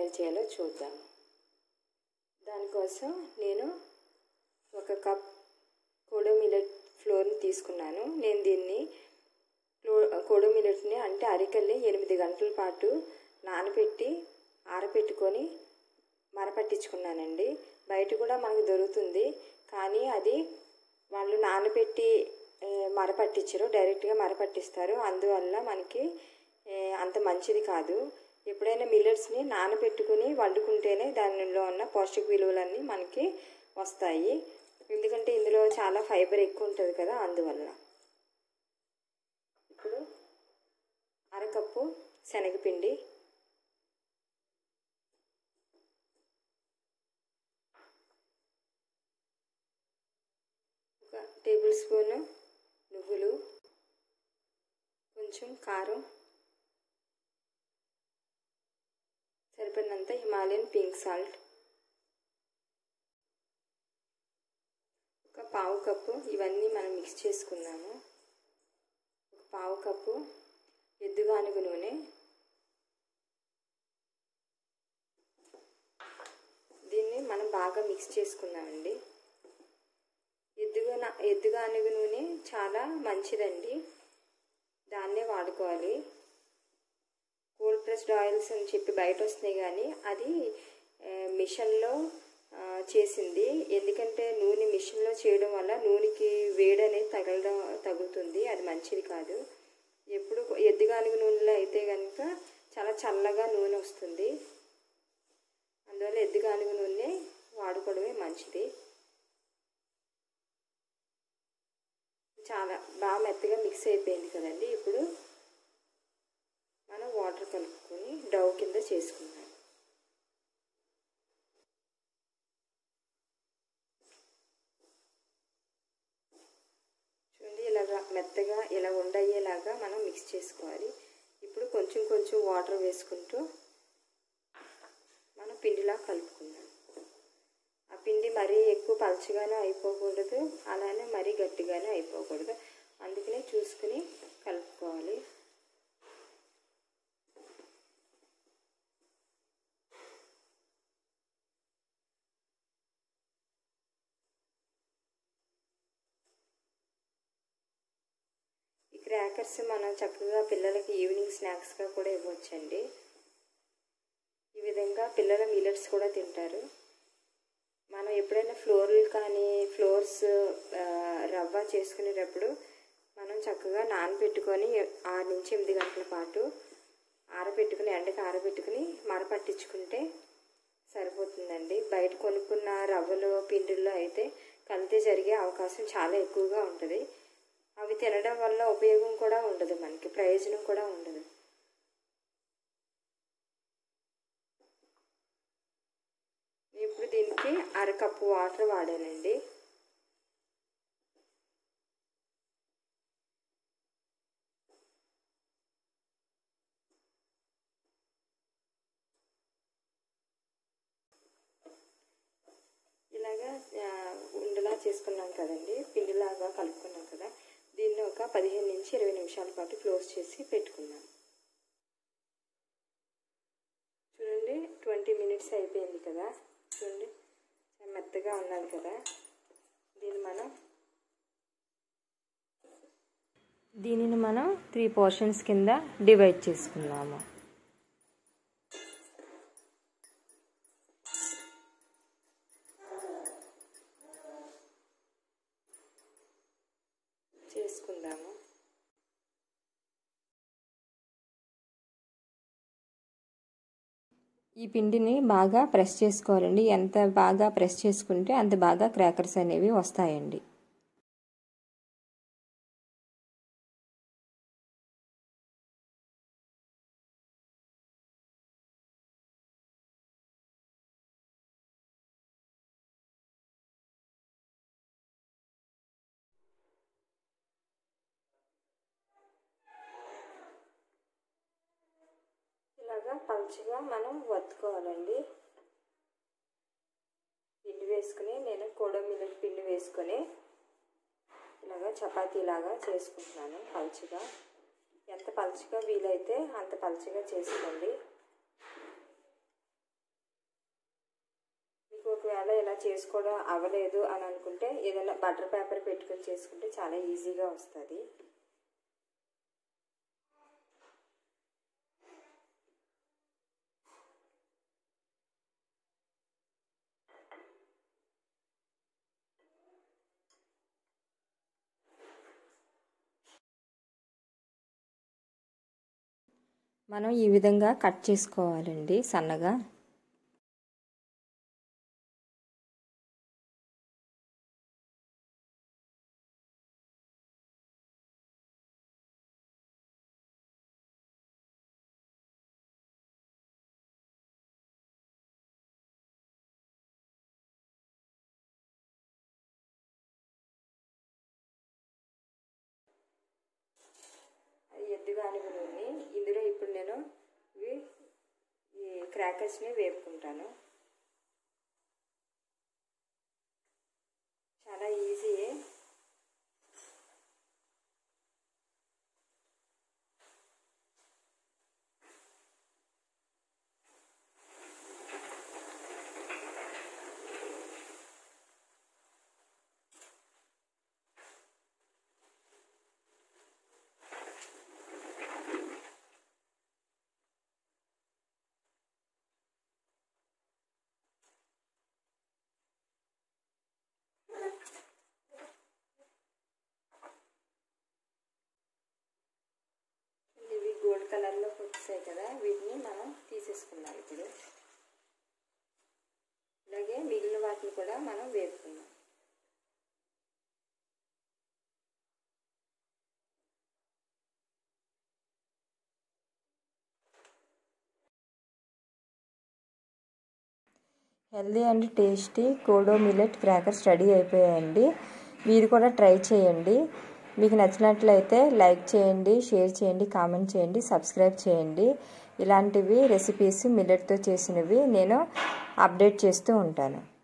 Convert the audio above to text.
తయారు చేయాలో చూద్దాం దానికోసం నేను ఒక కప్ కోడో మిల్లెట్ ఫ్లోర్ని తీసుకున్నాను నేను దీన్ని కోడో మిల్లెట్ని అంటే అరికల్ని ఎనిమిది గంటల పాటు నానబెట్టి ఆరబెట్టుకొని మరపట్టించుకున్నానండి బయట కూడా మనకు దొరుకుతుంది కానీ అది వాళ్ళు నానబెట్టి మరపట్టించరు డైరెక్ట్గా మరపట్టిస్తారు అందువల్ల మనకి అంత మంచిది కాదు ఎప్పుడైనా మిల్లెట్స్ని నానబెట్టుకుని వండుకుంటేనే దానిలో ఉన్న పౌష్టిక విలువలన్నీ మనకి వస్తాయి ఎందుకంటే ఇందులో చాలా ఫైబర్ ఎక్కువ ఉంటుంది కదా అందువల్ల ఇప్పుడు అరకప్పు శనగపిండి ఒక టేబుల్ స్పూన్ నువ్వులు కొంచెం కారం సరిపడినంత హిమాలయన్ పింక్ సాల్ట్ ఒక పావు కప్పు ఇవన్నీ మనం మిక్స్ చేసుకున్నాము ఒక పావు కప్పు ఎద్దుగానుగు నూనె దీన్ని మనం బాగా మిక్స్ చేసుకుందామండి ఎద్దుగా ఎద్దుగానుగు నూనె చాలా మంచిదండి దాన్నే వాడుకోవాలి కోల్డ్ ప్రెస్డ్ ఆయిల్స్ అని చెప్పి బయట వస్తున్నాయి కానీ అది మిషన్లో చేసింది ఎందుకంటే నూనె మిషన్లో చేయడం వల్ల నూనెకి వేడి అనేది తగలడం తగులుతుంది అది మంచిది కాదు ఎప్పుడు ఎద్దుగానుగు నూనెలో అయితే కనుక చాలా చల్లగా నూనె వస్తుంది అందువల్ల ఎద్దుగానుగు నూనె వాడుకోవడమే మంచిది చాలా బాగా మెత్తగా మిక్స్ అయిపోయింది కదండి ఇప్పుడు మనం వాటర్ కలుపుకొని డవ్ కింద చేసుకుందాం చూడండి ఇలాగా మెత్తగా ఇలా ఉండయ్యేలాగా మనం మిక్స్ చేసుకోవాలి ఇప్పుడు కొంచెం కొంచెం వాటర్ వేసుకుంటూ మనం పిండిలా కలుపుకుందాం ఆ పిండి మరీ ఎక్కువ పలచగానే అయిపోకూడదు అలానే మరీ గట్టిగానే అయిపోకూడదు అందుకనే చూసుకుని కలుపుకోవాలి ఈ క్రాకర్స్ మనం చక్కగా పిల్లలకి ఈవినింగ్ స్నాక్స్గా కూడా ఇవ్వచ్చండి ఈ విధంగా పిల్లల మిల్లెట్స్ కూడా తింటారు మనం ఎప్పుడైనా ఫ్లోర్లు కానీ ఫ్లోర్స్ రవ్వ చేసుకునేటప్పుడు మనం చక్కగా నానబెట్టుకొని ఆరు నుంచి ఎనిమిది గంటల పాటు ఆరబెట్టుకుని ఎండకి ఆరబెట్టుకుని మరపట్టించుకుంటే సరిపోతుందండి బయట కొనుక్కున్న రవ్వలు పిండిల్లో అయితే కల్తీ జరిగే అవకాశం చాలా ఎక్కువగా ఉంటుంది అవి తినడం వల్ల ఉపయోగం కూడా ఉండదు మనకి ప్రయోజనం కూడా ఉండదు ఇప్పుడు దీనికి అరకప్పు వాటర్ వాడానండి ఇలాగా ఉండలా చేసుకున్నాం కదండి పిండిలాగా కలుపుకున్నాం కదా దీన్ని ఒక పదిహేను నుంచి ఇరవై నిమిషాల పాటు క్లోజ్ చేసి పెట్టుకుందాం చూడండి ట్వంటీ మినిట్స్ అయిపోయింది కదా చూడండి మెత్తగా ఉన్నది కదా దీన్ని మనం దీనిని మనం త్రీ పోర్షన్స్ కింద డివైడ్ చేసుకుందాము చేసుకుందాము ఈ పిండిని బాగా ప్రెస్ చేసుకోవాలండి ఎంత బాగా ప్రెస్ చేసుకుంటే అంత బాగా క్రాకర్స్ అనేవి వస్తాయండి ఇలాగా పలుచగా మనం వత్తుకోవాలండి పిండి వేసుకుని నేను కోడో మిల్లెట్ పిండి వేసుకొని ఇలాగా చపాతీలాగా చేసుకుంటున్నాను పలుచగా ఎంత పలుచగా వీలైతే అంత పలుచగా చేసుకోండి ఒకవేళ ఇలా చేసుకోవడం అవ్వలేదు అని అనుకుంటే ఏదైనా బటర్ పేపర్ పెట్టుకొని చేసుకుంటే చాలా ఈజీగా వస్తుంది మనం ఈ విధంగా కట్ చేసుకోవాలండి సన్నగా అది ఎద్దుగా అనుకుని ఇందులో ఇప్పుడు నేను ఇవి ఈ క్రాకర్స్ని వేపుకుంటాను చాలా ఈజీయే ఇవి గోల్డ్ కలర్లో వచ్చాయి కదా వీటిని మనం తీసేసుకుందాం ఇప్పుడు అలాగే మిగిలిన వాటిని కూడా మనం వేపుకుందాం healthy and tasty kodo millet crackers ready అయిపోయాయండి మీరు కూడా ట్రై చేయండి మీకు నచ్చినట్లయితే లైక్ చేయండి షేర్ చేయండి కామెంట్ చేయండి సబ్స్క్రైబ్ చేయండి ఇలాంటివి రెసిపీస్ మిల్లెట్తో చేసినవి నేను అప్డేట్ చేస్తూ ఉంటాను